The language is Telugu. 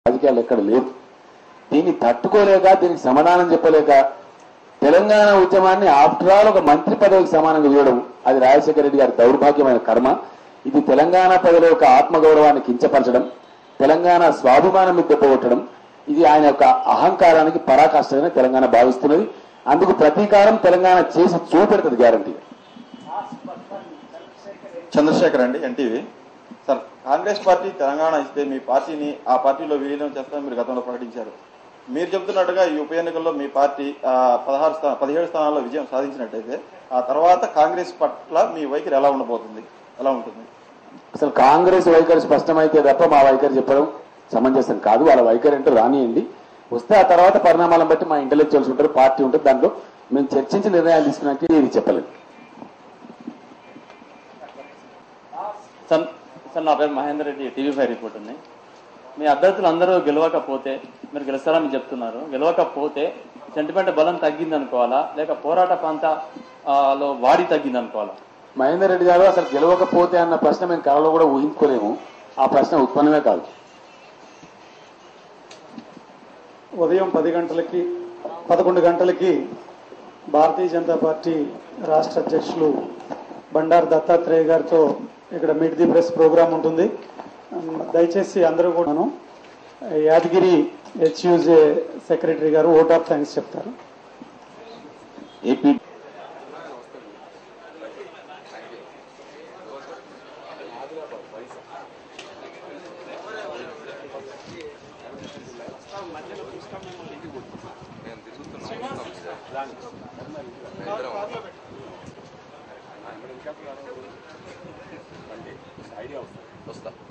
రాజకీయాలు ఎక్కడ లేవు దీన్ని తట్టుకోలేక దీనికి సమాధానం చెప్పలేక తెలంగాణ ఉద్యమాన్ని ఆఫ్టర్ ఆల్ ఒక మంత్రి పదవికి సమానంగా చూడడం అది రాజశేఖర రెడ్డి గారి దౌర్భాగ్యమైన కర్మ ఇది తెలంగాణ ప్రజల యొక్క ఆత్మగౌరవాన్ని కించపరచడం తెలంగాణ స్వాభిమానం దెబ్బకొట్టడం ఇది ఆయన యొక్క అహంకారానికి పరాకాష్ఠగానే తెలంగాణ భావిస్తున్నది అందుకు ప్రతీకారం తెలంగాణ చేసి చూపెడుతుంది గ్యారంటీ చంద్రశేఖర్ అండి ఎన్టీవీ సార్ కాంగ్రెస్ పార్టీ తెలంగాణ ఇస్తే మీ పార్టీని ఆ పార్టీలో విలీనం చేస్తామని మీరు గతంలో ప్రకటించారు మీరు చెబుతున్నట్టుగా ఈ ఉప ఎన్నికల్లో మీ పార్టీ ఆ, పదహారు స్థా పదిహేడు స్థానాల్లో విజయం సాధించినట్టయితే ఆ తర్వాత కాంగ్రెస్ పట్ల మీ వైఖరి ఎలా ఉండబోతుంది ఎలా ఉంటుంది అసలు కాంగ్రెస్ వైఖరి స్పష్టమైతే తప్ప మా వైఖరి చెప్పడం సమంజసం కాదు వాళ్ళ వైఖరి అంటే రానియండి వస్తే ఆ తర్వాత పరిణామాలను బట్టి మా ఇంటలెక్చువల్స్ ఉంటారు పార్టీ ఉంటుంది దాంట్లో మేము చర్చించి నిర్ణయాలు తీసుకున్నాక ఇది చెప్పలేదు సార్ సార్ నా పేరు Mahender Reddy TV five report ఉంది మీ అభ్యర్థులు అందరూ గెలవకపోతే మీరు గెలుస్తారని చెప్తున్నారు గెలవకపోతే సెంటిమెంట్ బలం తగ్గింది అనుకోవాలా లేక పోరాట ప్రాంత ఆ, లో వాడి తగ్గింది అనుకోవాలా మహేందర్ రెడ్డి గారు అసలు గెలవకపోతే అన్న ప్రశ్న మేము కళలో కూడా ఊహించుకోలేము ఆ ప్రశ్న ఉత్పన్నమే కాదు ఉదయం పది గంటలకి పదకొండు గంటలకి భారతీయ జనతా పార్టీ రాష్ట్ర అధ్యక్షులు బండారు దత్తాత్రేయ గారితో ఇక్కడ మీట్ ది ప్రెస్ ప్రోగ్రాం ఉంటుంది ఉమ్, దయచేసి అందరూ కూడాను యాదగిరి హెచ్యూజే సెక్రటరీ గారు ఓట్ ఆఫ్ థ్యాంక్స్ చెప్తారు ఏపీ వస్తా